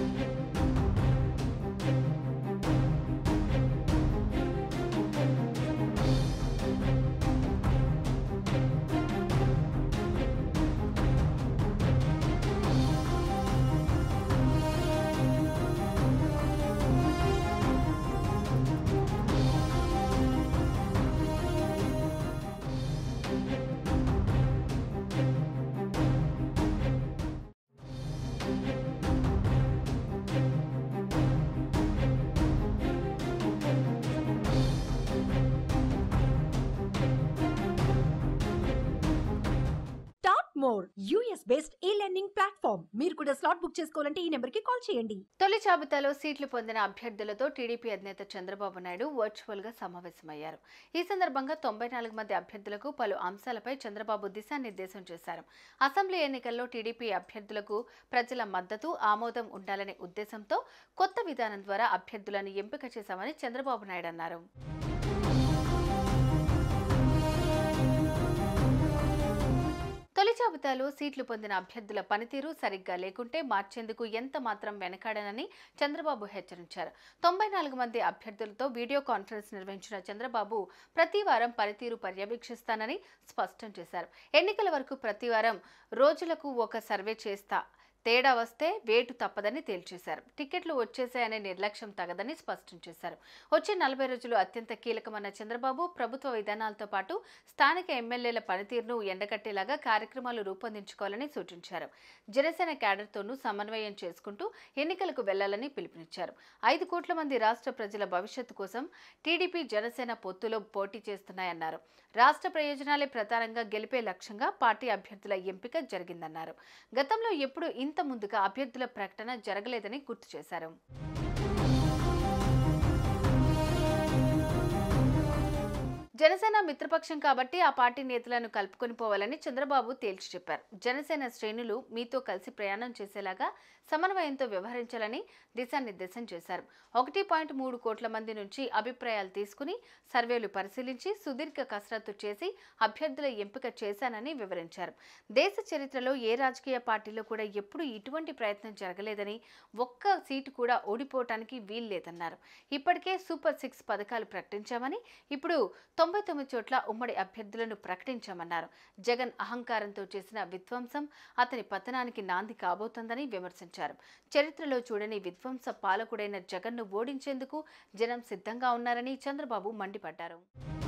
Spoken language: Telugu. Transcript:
top more US based e learning platform మీరు కూడా స్లాట్ బుక్ చేసుకోవాలంటే ఈ నెంబర్ కి కాల్ చేయండి తొలి జాబితాలో సీట్లు పొందిన అభ్యర్థులతో టీడీపీ అధినేత చంద్రబాబు నాయుడు వర్చువల్ గా సమావేశమయ్యారు ఈ సందర్భంగా తొంభై నాలుగు మంది అభ్యర్థులకు పలు అంశాలపై చంద్రబాబు దిశానిర్దేశం చేశారు అసెంబ్లీ ఎన్నికల్లో టీడీపీ అభ్యర్థులకు ప్రజల మద్దతు ఆమోదం ఉండాలనే ఉద్దేశంతో కొత్త విధానం ద్వారా అభ్యర్థులను ఎంపిక చేశామని చంద్రబాబు నాయుడు అన్నారు తొలి జాబితాలో సీట్లు పొందిన అభ్యర్థుల పనితీరు సరిగ్గా లేకుంటే మార్చేందుకు ఎంత మాత్రం వెనకాడనని చంద్రబాబు హెచ్చరించారు తొంభై నాలుగు మంది అభ్యర్థులతో వీడియో కాన్ఫరెన్స్ నిర్వహించిన చంద్రబాబు ప్రతి వారం పనితీరు పర్యవేక్షిస్తానని స్పష్టం చేశారు ఎన్నికల వరకు ప్రతి వారం రోజులకు ఒక సర్వే చేస్తా తేడా వస్తే వేటు తప్పదని తేల్చేశారు టికెట్లు వచ్చేసాయనే నిర్లక్ష్యం తగదని స్పష్టం చేశారు వచ్చే నలభై రోజులు అత్యంత కీలకమన్న చంద్రబాబు ప్రభుత్వ విధానాలతో పాటు స్థానిక ఎమ్మెల్యేల పనితీరును ఎండగట్టేలాగా కార్యక్రమాలు రూపొందించుకోవాలని సూచించారు జనసేన క్యాడర్తోనూ సమన్వయం చేసుకుంటూ ఎన్నికలకు వెళ్లాలని పిలుపునిచ్చారు ఐదు కోట్ల మంది రాష్ట్ర ప్రజల భవిష్యత్తు కోసం టీడీపీ జనసేన పొత్తులో పోటీ చేస్తున్నాయన్నారు రాష్ట్ర ప్రయోజనాలే ప్రధానంగా గెలిపే లక్ష్యంగా పార్టీ అభ్యర్థుల ఎంపిక జరిగిందన్నారు గతంలో ఎప్పుడు ఇంత ముందుగా అభ్యర్థుల ప్రకటన జరగలేదని గుర్తు చేశారు జనసేన మిత్రపక్షం కాబట్టి ఆ పార్టీ నేతలను కలుపుకొని పోవాలని చంద్రబాబు తేల్చి చెప్పారు జనసేన శ్రేణులు మీతో కలిసి ప్రయాణం చేసేలాగా సమన్వయంతో వ్యవహరించాలని దిశానిర్దేశం చేశారు ఒకటి పాయింట్ మూడు కోట్ల మంది నుంచి అభిప్రాయాలు తీసుకుని సర్వేలు పరిశీలించి సుదీర్ఘ కసరత్తు చేసి అభ్యర్థుల ఎంపిక చేశానని వివరించారు దేశ చరిత్రలో ఏ రాజకీయ పార్టీలో కూడా ఎప్పుడు ఇటువంటి ప్రయత్నం జరగలేదని ఒక్క సీటు కూడా ఓడిపోవటానికి వీల్లేదన్నారు ఇప్పటికే సూపర్ సిక్స్ పథకాలు ప్రకటించామని ఇప్పుడు తొంభై తొమ్మిది చోట్ల ఉమ్మడి అభ్యర్థులను ప్రకటించామన్నారు జగన్ అహంకారంతో చేసిన విధ్వంసం అతని పతనానికి నాంది కాబోతోందని విమర్శించారు చరిత్రలో చూడని విధ్వంస పాలకుడైన జగన్ను ఓడించేందుకు జనం సిద్ధంగా ఉన్నారని చంద్రబాబు మండిపడ్డారు